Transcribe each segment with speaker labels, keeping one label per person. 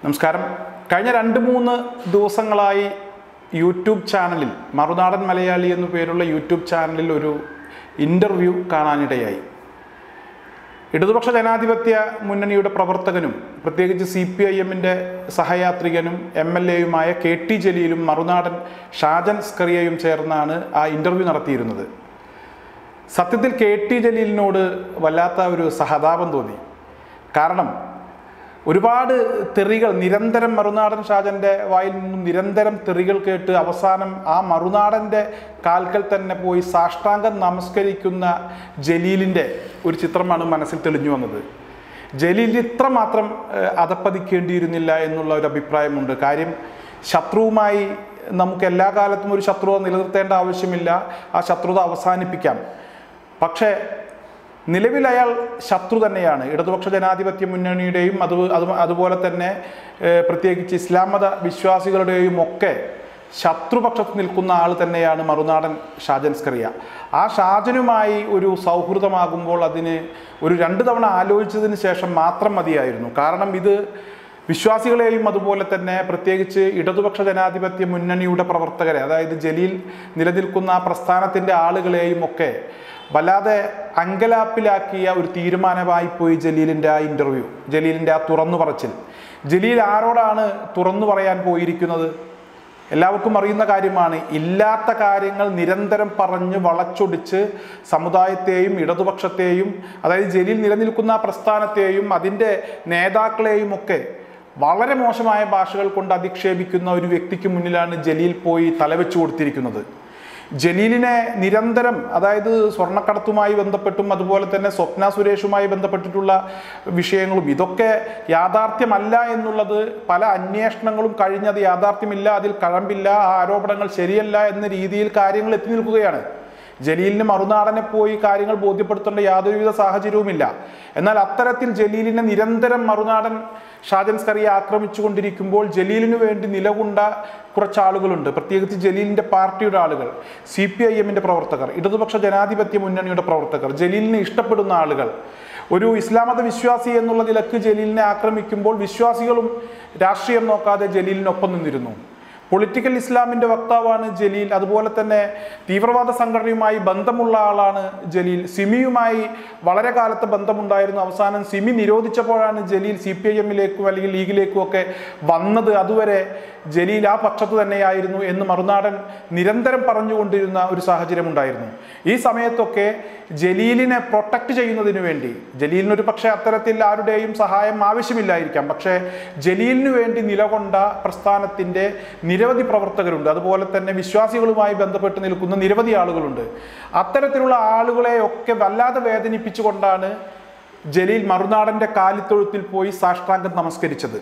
Speaker 1: നമസ്കാരം കഴിഞ്ഞ രണ്ട് മൂന്ന് ദിവസങ്ങളായി യൂട്യൂബ് ചാനലിൽ മറുനാടൻ മലയാളി എന്നു പേരുള്ള യൂട്യൂബ് ചാനലിൽ ഒരു ഇൻ്റർവ്യൂ കാണാനിടയായി ഇടതുപക്ഷ ജനാധിപത്യ മുന്നണിയുടെ പ്രവർത്തകനും പ്രത്യേകിച്ച് സി പി ഐ എമ്മിൻ്റെ സഹയാത്രികനും എം എൽ എയുമായ കെ ടി ജലീലും മറുനാടൻ ഷാജൻ സ്കറിയയും ചേർന്നാണ് ആ ഇൻ്റർവ്യൂ നടത്തിയിരുന്നത് സത്യത്തിൽ കെ ടി ജലീലിനോട് വല്ലാത്ത ഒരു സഹതാപം തോന്നി കാരണം ഒരുപാട് തെറികൾ നിരന്തരം മറുനാടൻ ഷാജൻ്റെ വായിൽ നിന്നും നിരന്തരം തെറികൾ കേട്ട് അവസാനം ആ മറുനാടൻ്റെ കാൽക്കൽ തന്നെ പോയി സാഷ്ടാംഗം നമസ്കരിക്കുന്ന ജലീലിൻ്റെ ഒരു ചിത്രമാണ് മനസ്സിൽ തെളിഞ്ഞു വന്നത് ജലീലിന് ഇത്രമാത്രം ഏഹ്, അധപ്പതിക്കേണ്ടിയിരുന്നില്ല എന്നുള്ള ഒരു അഭിപ്രായമുണ്ട് കാര്യം ശത്രുവുമായി നമുക്ക് എല്ലാ കാലത്തും ഒരു ശത്രുത നിലനിർത്തേണ്ട ആവശ്യമില്ല ആ ശത്രുത അവസാനിപ്പിക്കാം പക്ഷേ നിലവിൽ അയാൾ ശത്രു തന്നെയാണ് ഇടതുപക്ഷ ജനാധിപത്യ മുന്നണിയുടെയും അത് അത് അതുപോലെ തന്നെ ഏഹ്, പ്രത്യേകിച്ച് ഇസ്ലാം മത വിശ്വാസികളുടെയും ഒക്കെ ശത്രുപക്ഷത്ത് നിൽക്കുന്ന ആൾ തന്നെയാണ് മറുനാടൻ ഷാജൻ സ്കറിയ ആ ഷാജനുമായി ഒരു സൗഹൃദമാകുമ്പോൾ അതിന് ഒരു രണ്ട് തവണ ആലോചിച്ചതിന് ശേഷം മാത്രം മതിയായിരുന്നു കാരണം ഇത് വിശ്വാസികളെയും അതുപോലെ തന്നെ പ്രത്യേകിച്ച് ഇടതുപക്ഷ ജനാധിപത്യ മുന്നണിയുടെ പ്രവർത്തകരെ അതായത് ജലീൽ നിലനിൽക്കുന്ന ആ പ്രസ്ഥാനത്തിൻ്റെ ആളുകളെയും ഒക്കെ വല്ലാതെ അങ്കലാപ്പിലാക്കിയ ഒരു തീരുമാനമായി പോയി ജലീലിൻ്റെ ആ ഇൻ്റർവ്യൂ ജലീലിൻ്റെ ആ തുറന്നു പറച്ചിൽ ജലീൽ ആരോടാണ് തുറന്നു പറയാൻ പോയിരിക്കുന്നത് എല്ലാവർക്കും അറിയുന്ന കാര്യമാണ് ഇല്ലാത്ത കാര്യങ്ങൾ നിരന്തരം പറഞ്ഞ് വളച്ചൊടിച്ച് സമുദായത്തെയും ഇടതുപക്ഷത്തെയും അതായത് ജലീൽ നിലനിൽക്കുന്ന ആ പ്രസ്ഥാനത്തെയും അതിൻ്റെ നേതാക്കളെയും ഒക്കെ വളരെ മോശമായ ഭാഷകൾ കൊണ്ട് അധിക്ഷേപിക്കുന്ന ഒരു വ്യക്തിക്ക് മുന്നിലാണ് ജലീൽ പോയി തലവെച്ചു കൊടുത്തിരിക്കുന്നത് ജലീലിനെ നിരന്തരം അതായത് സ്വർണ്ണക്കടത്തുമായി ബന്ധപ്പെട്ടും അതുപോലെ തന്നെ സ്വപ്ന സുരേഷുമായി ബന്ധപ്പെട്ടിട്ടുള്ള വിഷയങ്ങളും ഇതൊക്കെ യാഥാർത്ഥ്യമല്ല എന്നുള്ളത് പല അന്വേഷണങ്ങളും കഴിഞ്ഞത് യാഥാർത്ഥ്യമില്ല അതിൽ കഴമ്പില്ല ആ ആരോപണങ്ങൾ ശരിയല്ല എന്ന രീതിയിൽ കാര്യങ്ങൾ എത്തി നിൽക്കുകയാണ് ജലീലിന് മറുനാടനെ പോയി കാര്യങ്ങൾ ബോധ്യപ്പെടുത്തേണ്ട യാതൊരുവിധ സാഹചര്യവുമില്ല എന്നാൽ അത്തരത്തിൽ ജലീലിനെ നിരന്തരം മറുനാടൻ ഷാജൻ സ്കറിയെ ആക്രമിച്ചുകൊണ്ടിരിക്കുമ്പോൾ ജലീലിനു വേണ്ടി നിലകൊണ്ട കുറച്ച് ആളുകളുണ്ട് പ്രത്യേകിച്ച് ജലീലിന്റെ പാർട്ടിയുടെ ആളുകൾ സി പി ഐ എമ്മിന്റെ പ്രവർത്തകർ ഇടതുപക്ഷ ജനാധിപത്യ മുന്നണിയുടെ പ്രവർത്തകർ ജലീലിനെ ഇഷ്ടപ്പെടുന്ന ആളുകൾ ഒരു ഇസ്ലാം മത വിശ്വാസി എന്നുള്ള നിലക്ക് ജലീലിനെ ആക്രമിക്കുമ്പോൾ വിശ്വാസികളും രാഷ്ട്രീയം നോക്കാതെ ജലീലിനൊപ്പം നിന്നിരുന്നു പൊളിറ്റിക്കൽ ഇസ്ലാമിന്റെ വക്താവാണ് ജലീൽ അതുപോലെ തന്നെ തീവ്രവാദ സംഘടനയുമായി ബന്ധമുള്ള ആളാണ് ജലീൽ സിമിയുമായി വളരെ കാലത്തെ ബന്ധമുണ്ടായിരുന്നു അവസാനം സിമി നിരോധിച്ചപ്പോഴാണ് ജലീൽ സി പി ഐ എമ്മിലേക്കും അല്ലെങ്കിൽ ലീഗിലേക്കും ഒക്കെ വന്നത് അതുവരെ ജലീൽ ആ പക്ഷത്ത് തന്നെയായിരുന്നു എന്ന് മറുനാടൻ നിരന്തരം പറഞ്ഞുകൊണ്ടിരുന്ന ഒരു സാഹചര്യം ഉണ്ടായിരുന്നു ഈ സമയത്തൊക്കെ ജലീലിനെ പ്രൊട്ടക്ട് ചെയ്യുന്നതിന് വേണ്ടി ജലീലിനൊരു പക്ഷേ അത്തരത്തിൽ ആരുടെയും സഹായം ആവശ്യമില്ലായിരിക്കാം പക്ഷേ ജലീലിന് വേണ്ടി നിലകൊണ്ട പ്രസ്ഥാനത്തിൻ്റെ നിരവധി പ്രവർത്തകരുണ്ട് അതുപോലെ തന്നെ വിശ്വാസികളുമായി ബന്ധപ്പെട്ട് നിൽക്കുന്ന നിരവധി ആളുകളുണ്ട് അത്തരത്തിലുള്ള ആളുകളെ ഒക്കെ വല്ലാതെ വേദനിപ്പിച്ചുകൊണ്ടാണ് ജലീൽ മറുനാടൻ്റെ കാലിത്തൊഴുത്തിൽ പോയി സാഷ്ടാംഗം നമസ്കരിച്ചത്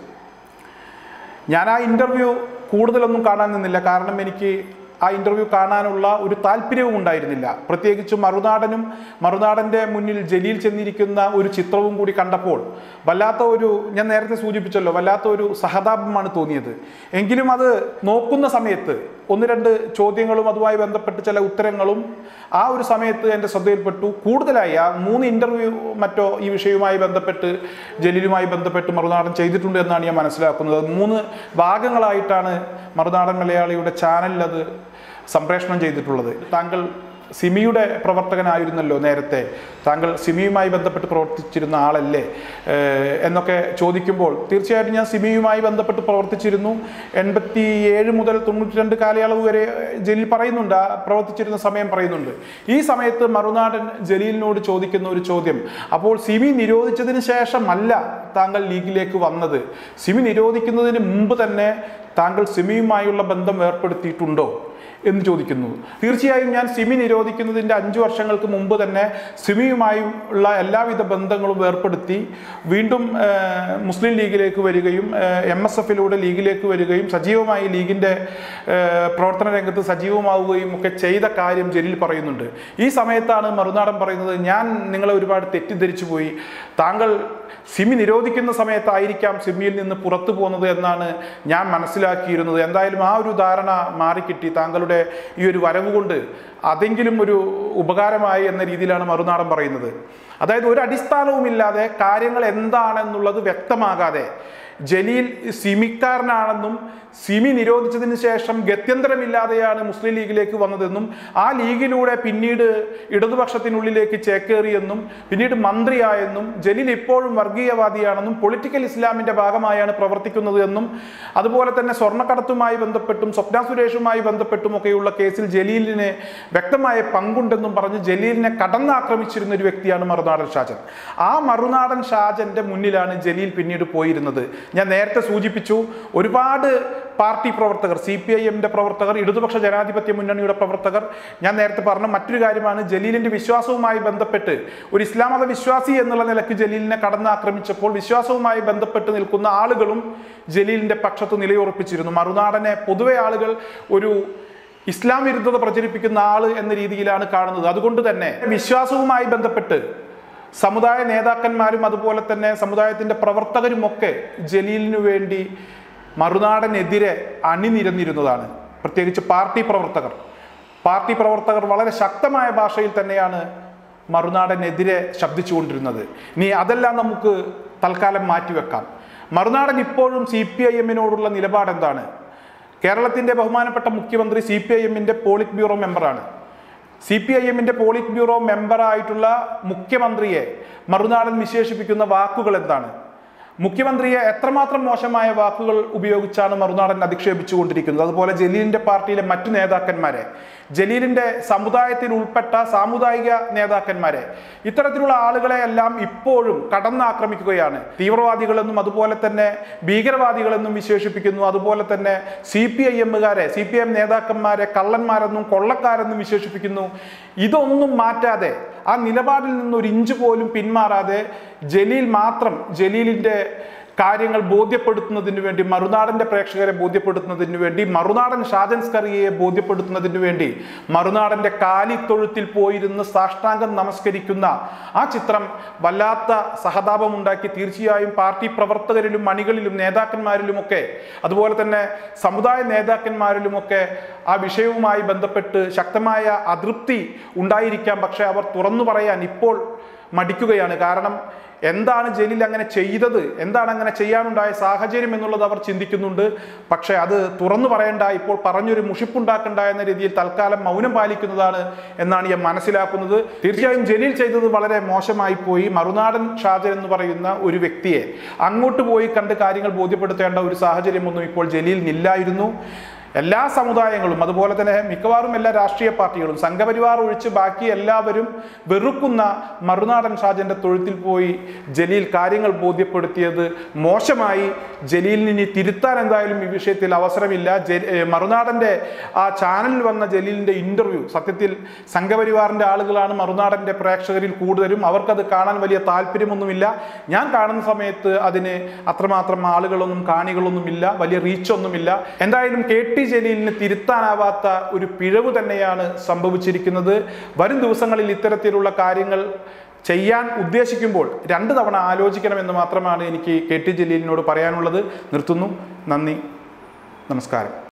Speaker 1: ഞാൻ ആ ഇൻ്റർവ്യൂ കൂടുതലൊന്നും കാണാൻ നിന്നില്ല കാരണം എനിക്ക് ആ ഇൻ്റർവ്യൂ കാണാനുള്ള ഒരു താല്പര്യവും ഉണ്ടായിരുന്നില്ല പ്രത്യേകിച്ച് മറുനാടനും മറുനാടൻ്റെ മുന്നിൽ ജലീൽ ചെന്നിരിക്കുന്ന ഒരു ചിത്രവും കൂടി കണ്ടപ്പോൾ വല്ലാത്ത ഒരു ഞാൻ നേരത്തെ സൂചിപ്പിച്ചല്ലോ വല്ലാത്ത ഒരു സഹതാപമാണ് തോന്നിയത് എങ്കിലും അത് നോക്കുന്ന സമയത്ത് ഒന്ന് രണ്ട് ചോദ്യങ്ങളും അതുമായി ബന്ധപ്പെട്ട് ചില ഉത്തരങ്ങളും ആ ഒരു സമയത്ത് എൻ്റെ ശ്രദ്ധയിൽപ്പെട്ടു കൂടുതലായി ആ മൂന്ന് ഇൻ്റർവ്യൂ മറ്റോ ഈ വിഷയവുമായി ബന്ധപ്പെട്ട് ജലീലുമായി ബന്ധപ്പെട്ട് മറുനാടൻ ചെയ്തിട്ടുണ്ട് എന്നാണ് ഞാൻ മനസ്സിലാക്കുന്നത് മൂന്ന് ഭാഗങ്ങളായിട്ടാണ് മറുനാടൻ മലയാളിയുടെ ചാനലിൽ അത് സംപ്രേഷണം ചെയ്തിട്ടുള്ളത് താങ്കൾ സിമിയുടെ പ്രവർത്തകനായിരുന്നല്ലോ നേരത്തെ താങ്കൾ സിമിയുമായി ബന്ധപ്പെട്ട് പ്രവർത്തിച്ചിരുന്ന ആളല്ലേ ഏഹ് എന്നൊക്കെ ചോദിക്കുമ്പോൾ തീർച്ചയായിട്ടും ഞാൻ സിമിയുമായി ബന്ധപ്പെട്ട് പ്രവർത്തിച്ചിരുന്നു എൺപത്തി ഏഴ് മുതൽ തൊണ്ണൂറ്റി രണ്ട് കാലയളവ് വരെ ജലീൽ പറയുന്നുണ്ട് ആ പ്രവർത്തിച്ചിരുന്ന സമയം പറയുന്നുണ്ട് ഈ സമയത്ത് മറുനാടൻ ജലീലിനോട് ചോദിക്കുന്ന ഒരു ചോദ്യം അപ്പോൾ സിമി നിരോധിച്ചതിന് ശേഷമല്ല താങ്കൾ ലീഗിലേക്ക് വന്നത് സിമി നിരോധിക്കുന്നതിന് മുമ്പ് തന്നെ താങ്കൾ സിമിയുമായുള്ള ബന്ധം ഏർപ്പെടുത്തിയിട്ടുണ്ടോ എന്ന് ചോദിക്കുന്നു തീർച്ചയായും ഞാൻ സിമി നിരോധിക്കുന്നതിൻ്റെ അഞ്ച് വർഷങ്ങൾക്ക് മുമ്പ് തന്നെ സിമിയുമായി ഉള്ള എല്ലാവിധ ബന്ധങ്ങളും ഏർപ്പെടുത്തി വീണ്ടും ഏഹ്, മുസ്ലിം ലീഗിലേക്ക് വരികയും എം എസ് എഫിലൂടെ ലീഗിലേക്ക് വരികയും സജീവമായി ലീഗിൻ്റെ ഏഹ്, പ്രവർത്തന രംഗത്ത് സജീവമാവുകയും ഒക്കെ ചെയ്ത കാര്യം ജലീൽ പറയുന്നുണ്ട് ഈ സമയത്താണ് മറുനാടൻ പറയുന്നത് ഞാൻ നിങ്ങളെ ഒരുപാട് തെറ്റിദ്ധരിച്ചു പോയി താങ്കൾ സിമി നിരോധിക്കുന്ന സമയത്തായിരിക്കാം സിമിയിൽ നിന്ന് പുറത്തു പോകുന്നത് എന്നാണ് ഞാൻ മനസ്സിലാക്കിയിരുന്നത് എന്തായാലും ആ ഒരു ധാരണ മാറിക്കിട്ടി താങ്കളുടെ ഈ ഒരു വരവ് കൊണ്ട് അതെങ്കിലും ഒരു ഉപകാരമായി എന്ന രീതിയിലാണ് മറുനാടൻ പറയുന്നത് അതായത് ഒരു അടിസ്ഥാനവുമില്ലാതെ കാര്യങ്ങൾ എന്താണെന്നുള്ളത് വ്യക്തമാകാതെ ജലീൽ സിമിക്കാരനാണെന്നും സിമി നിരോധിച്ചതിന് ശേഷം ഗത്യന്തരമില്ലാതെയാണ് മുസ്ലിം ലീഗിലേക്ക് വന്നതെന്നും ആ ലീഗിലൂടെ പിന്നീട് ഇടതുപക്ഷത്തിനുള്ളിലേക്ക് ചേക്കേറിയെന്നും പിന്നീട് മന്ത്രിയായെന്നും ജലീൽ ഇപ്പോഴും വർഗീയവാദിയാണെന്നും പൊളിറ്റിക്കൽ ഇസ്ലാമിന്റെ ഭാഗമായാണ് പ്രവർത്തിക്കുന്നത് എന്നും അതുപോലെ തന്നെ സ്വർണ്ണക്കടത്തുമായി ബന്ധപ്പെട്ടും സ്വപ്ന സുരേഷുമായി ബന്ധപ്പെട്ടും ഒക്കെയുള്ള കേസിൽ ജലീലിന് വ്യക്തമായ പങ്കുണ്ടെന്നും പറഞ്ഞ് ജലീലിനെ കടന്നാക്രമിച്ചിരുന്ന ഒരു വ്യക്തിയാണ് മറുനാടൻ ഷാജൻ ആ മറുനാടൻ ഷാജന്റെ മുന്നിലാണ് ജലീൽ പിന്നീട് പോയിരുന്നത് ഞാൻ നേരത്തെ സൂചിപ്പിച്ചു ഒരുപാട് പാർട്ടി പ്രവർത്തകർ സി പി ഐ എമ്മിന്റെ പ്രവർത്തകർ ഇടതുപക്ഷ ജനാധിപത്യ മുന്നണിയുടെ പ്രവർത്തകർ ഞാൻ നേരത്തെ പറഞ്ഞ മറ്റൊരു കാര്യമാണ് ജലീലിന്റെ വിശ്വാസവുമായി ബന്ധപ്പെട്ട് ഒരു ഇസ്ലാം മത വിശ്വാസി എന്നുള്ള നിലയ്ക്ക് ജലീലിനെ കടന്നാക്രമിച്ചപ്പോൾ വിശ്വാസവുമായി ബന്ധപ്പെട്ട് നിൽക്കുന്ന ആളുകളും ജലീലിന്റെ പക്ഷത്ത് നിലയുറപ്പിച്ചിരുന്നു മറുനാടനെ പൊതുവെ ആളുകൾ ഒരു ഇസ്ലാം വിരുദ്ധത പ്രചരിപ്പിക്കുന്ന ആള് എന്ന രീതിയിലാണ് കാണുന്നത് അതുകൊണ്ട് തന്നെ വിശ്വാസവുമായി ബന്ധപ്പെട്ട് സമുദായ നേതാക്കന്മാരും അതുപോലെ തന്നെ സമുദായത്തിന്റെ പ്രവർത്തകരുമൊക്കെ ജലീലിനു വേണ്ടി മറുനാടനെതിരെ അണിനിരന്നിരുന്നതാണ് പ്രത്യേകിച്ച് പാർട്ടി പ്രവർത്തകർ പാർട്ടി പ്രവർത്തകർ വളരെ ശക്തമായ ഭാഷയിൽ തന്നെയാണ് മറുനാടനെതിരെ ശബ്ദിച്ചുകൊണ്ടിരുന്നത് ഇനി അതെല്ലാം നമുക്ക് തൽക്കാലം മാറ്റിവെക്കാം മറുനാടൻ ഇപ്പോഴും സി പി ഐ എമ്മിനോടുള്ള നിലപാട് എന്താണ് കേരളത്തിന്റെ ബഹുമാനപ്പെട്ട മുഖ്യമന്ത്രി സി പി ഐ എമ്മിന്റെ പോളിറ്റ് ബ്യൂറോ മെമ്പറാണ് സി പി ഐ എമ്മിന്റെ പോളിറ്റ് ബ്യൂറോ മെമ്പറായിട്ടുള്ള മുഖ്യമന്ത്രിയെ മറുനാടൻ വിശേഷിപ്പിക്കുന്ന വാക്കുകൾ എന്താണ് മുഖ്യമന്ത്രിയെ എത്രമാത്രം മോശമായ വാക്കുകൾ ഉപയോഗിച്ചാണ് മറുനാടൻ അധിക്ഷേപിച്ചുകൊണ്ടിരിക്കുന്നത് അതുപോലെ ജലീലിന്റെ പാർട്ടിയിലെ മറ്റു നേതാക്കന്മാരെ ജലീലിന്റെ സമുദായത്തിൽ ഉൾപ്പെട്ട സാമുദായിക നേതാക്കന്മാരെ ഇത്തരത്തിലുള്ള ആളുകളെ എല്ലാം ഇപ്പോഴും കടന്നാക്രമിക്കുകയാണ് തീവ്രവാദികളെന്നും അതുപോലെ തന്നെ ഭീകരവാദികളെന്നും വിശേഷിപ്പിക്കുന്നു അതുപോലെ തന്നെ സി പി ഐ എമ്മുകാരെ സി പി എം നേതാക്കന്മാരെ കള്ളന്മാരെന്നും കൊള്ളക്കാരെന്നും വിശേഷിപ്പിക്കുന്നു ഇതൊന്നും മാറ്റാതെ ആ നിലപാടിൽ നിന്ന് ഒരു ഇഞ്ച് പോലും പിന്മാറാതെ ജലീൽ മാത്രം ജലീലിന്റെ കാര്യങ്ങൾ ബോധ്യപ്പെടുത്തുന്നതിന് വേണ്ടി മറുനാടന്റെ പ്രേക്ഷകരെ ബോധ്യപ്പെടുത്തുന്നതിന് വേണ്ടി മറുനാടൻ ഷാജൻ സ്കറിയയെ ബോധ്യപ്പെടുത്തുന്നതിന് വേണ്ടി മറുനാടന്റെ കാലിത്തൊഴുത്തിൽ പോയിരുന്ന് സാഷ്ടാംഗം നമസ്കരിക്കുന്ന ആ ചിത്രം വല്ലാത്ത സഹതാപമുണ്ടാക്കി തീർച്ചയായും പാർട്ടി പ്രവർത്തകരിലും മണികളിലും നേതാക്കന്മാരിലുമൊക്കെ അതുപോലെ തന്നെ സമുദായ നേതാക്കന്മാരിലുമൊക്കെ ആ വിഷയവുമായി ബന്ധപ്പെട്ട് ശക്തമായ അതൃപ്തി ഉണ്ടായിരിക്കാം പക്ഷെ അവർ തുറന്നു പറയാൻ ഇപ്പോൾ മടിക്കുകയാണ് കാരണം എന്താണ് ജലീൽ അങ്ങനെ ചെയ്തത് എന്താണ് അങ്ങനെ ചെയ്യാനുണ്ടായ സാഹചര്യം എന്നുള്ളത് അവർ ചിന്തിക്കുന്നുണ്ട് പക്ഷേ അത് തുറന്നു പറയണ്ട ഇപ്പോൾ പറഞ്ഞൊരു മുഷിപ്പുണ്ടാക്കണ്ട എന്ന രീതിയിൽ തൽക്കാലം മൗനം പാലിക്കുന്നതാണ് എന്നാണ് ഞാൻ മനസ്സിലാക്കുന്നത് തീർച്ചയായും ജലീൽ ചെയ്തത് വളരെ മോശമായി പോയി മറുനാടൻ ഷാജൻ എന്ന് പറയുന്ന ഒരു വ്യക്തിയെ അങ്ങോട്ട് പോയി കണ്ട് കാര്യങ്ങൾ ബോധ്യപ്പെടുത്തേണ്ട ഒരു സാഹചര്യമൊന്നും ഇപ്പോൾ ജലീലിനില്ലായിരുന്നു എല്ലാ സമുദായങ്ങളും അതുപോലെ തന്നെ മിക്കവാറും എല്ലാ രാഷ്ട്രീയ പാർട്ടികളും സംഘപരിവാർ ഒഴിച്ച് ബാക്കി എല്ലാവരും വെറുക്കുന്ന മറുനാടൻ ഷാജന്റെ തൊഴുത്തിൽ പോയി ജലീൽ കാര്യങ്ങൾ ബോധ്യപ്പെടുത്തിയത് മോശമായി ജലീലിന് ഇനി തിരുത്താൻ എന്തായാലും ഈ വിഷയത്തിൽ അവസരമില്ല ജെ- ഏ, മറുനാടന്റെ ആ ചാനലിൽ വന്ന ജലീലിന്റെ ഇന്റർവ്യൂ സത്യത്തിൽ സംഘപരിവാറിന്റെ ആളുകളാണ് മറുനാടന്റെ പ്രേക്ഷകരിൽ കൂടുതലും അവർക്കത് കാണാൻ വലിയ താല്പര്യമൊന്നുമില്ല ഞാൻ കാണുന്ന സമയത്ത് അതിന് അത്രമാത്രം ആളുകളൊന്നും കാണികളൊന്നുമില്ല വലിയ റീച്ചൊന്നുമില്ല എന്തായാലും കെ ടി ജലീലിന് തിരുത്താനാവാത്ത ഒരു പിഴവ് തന്നെയാണ് സംഭവിച്ചിരിക്കുന്നത് വരും ദിവസങ്ങളിൽ ഇത്തരത്തിലുള്ള കാര്യങ്ങൾ ചെയ്യാൻ ഉദ്ദേശിക്കുമ്പോൾ രണ്ട് തവണ ആലോചിക്കണമെന്ന് മാത്രമാണ് എനിക്ക് കെ ടി ജലീലിനോട് പറയാനുള്ളത് നിർത്തുന്നു നന്ദി നമസ്കാരം